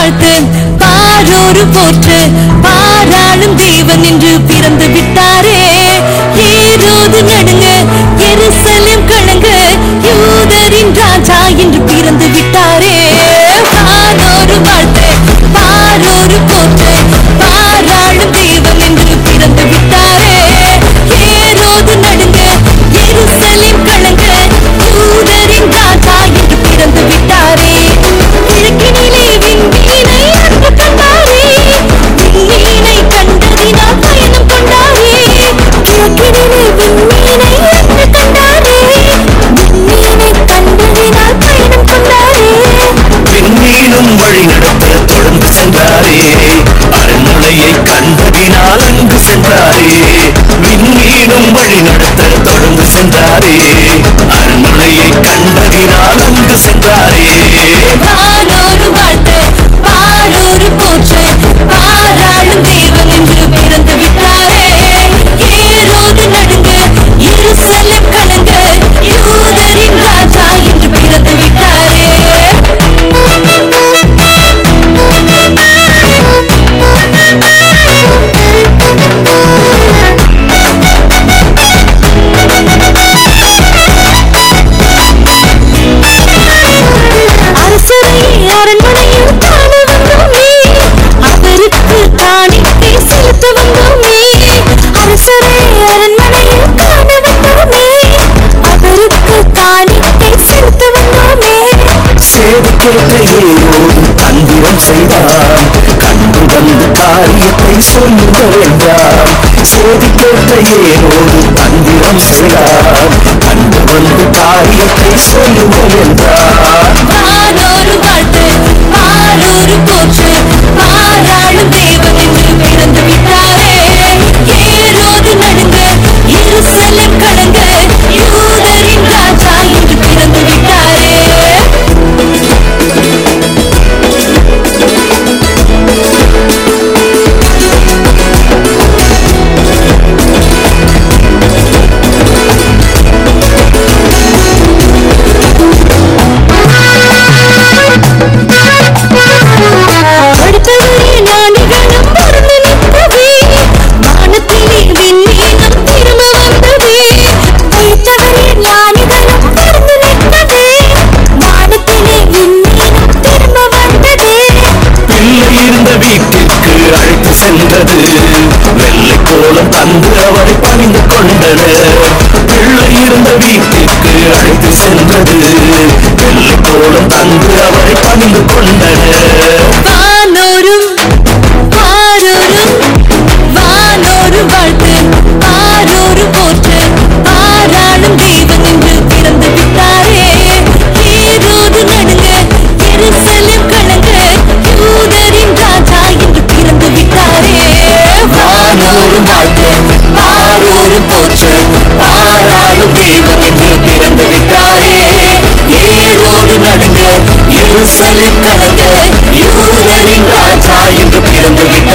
வாழ்த்து பாரோரு போற்று பாராளும் தேவன் என்று பிறந்து விட்டாரே ஏரோது நடுங்க எருசலேம் கணங்க யூதரின் ராஜா என்று பிறந்து விட்டாரே பாரோரு வாழ்த்து பாரோரு போற்று பாராளும் தேவன் என்று பிறந்து விட்டாரே ஏரோது நடுங்க எருசலேம் கணங்க யூதரின் ராஜா என்று பிறந்து விட்டாரே கிழக்கினிலே விண்மீனை அன்பு கண்டாரே விண்மீனை கண்டதினால் பயணம் கொண்டாரே கிழக்கினிலே விண்மீனை அன்பு கண்டாரே விண்மீனை கண்டதினால் பயணம் கொண்டாரே விண்மீனும் வழி நடத்த தொடர்ந்து சென்றாரே அரண்மனையை கண்டதினால் அங்கு சென்றாரே விண்மீனும் வழி நடத்த தொடர்ந்து சென்றாரே அரண்மனையை கண்டதினால் அங்கு சென்றாரே வானோரு வாழ்த்து பாரோரு போற்று பாராளும் தேவன் என்று பிறந்து விட்டாரே ஏரோது நடுங்க எருசலேம் கலங்க யூதரின் ராஜா என்று பிறந்து விட்டாரே அரசரை அரண்மனையில் காண வந்தோமே அவருக்கு காணிக்கை செலுத்த வந்தோமே அரசரை அரண்மனையில் காண வந்தோமே அவருக்கு காணிக்கை செலுத்த வந்தோமே சேவை கேட்ட ஏரோது தந்திரம் செய்தான் கண்டு வந்த காரியத்தை சொல்லுங்கள் என்றார் சேவை கேட்ட ஏரோது தந்திரம் செய்தான் கண்டு வந்த காரியத்தை சொல்லுங்கள் என்றார் வானோரு வாழ்த்து பாரோரு போற்று பாராளும் தேவன் என்று பிறந்து விட்டாரே ஏரோது நடுங்க எருசலேம் கலங்க யூதரின் ராஜா என்று பிறந்து விட்டாரே அடுத்தவரே ஞானிகளும் பொருந்து நிற்கவே வானத்திலே விண்மீனம் திரும்ப வந்ததே அடுத்தவரே ஞானிகளும் பொருந்து நிற்கவே வானத்திலே விண்மீனம் திரும்ப வந்ததே பிள்ளை இருந்த வீட்டிற்கு அழைத்து சென்றது வெள்ளை கோலம் தந்து அவரை பணிந்து கொண்டனர் பிள்ளை இருந்த வீட்டிற்கு அழைத்து சென்றது வெள்ளை கோலம் தந்து அவரை பணிந்து கொண்டனர் வானோரும் பாரோரும் வானோரும் வாழ்த்து பாரோரு போற்று பாராளும் தேவன் என்று பிறந்து விட்டாரே ஏரோது நடுங்க எருசலேம் கலங்க யூதரின் ராஜா என்று பிறந்து விட்டாரே வானோரும் வாழ்த்து பாரோரும் போற்று பாராளும் தேவன் என்று பிறந்து விட்டாரே ஏரோடு நடுங்க எருசலேம் கலங்க யூதரின் ராஜா என்று பிறந்து விட்டாரே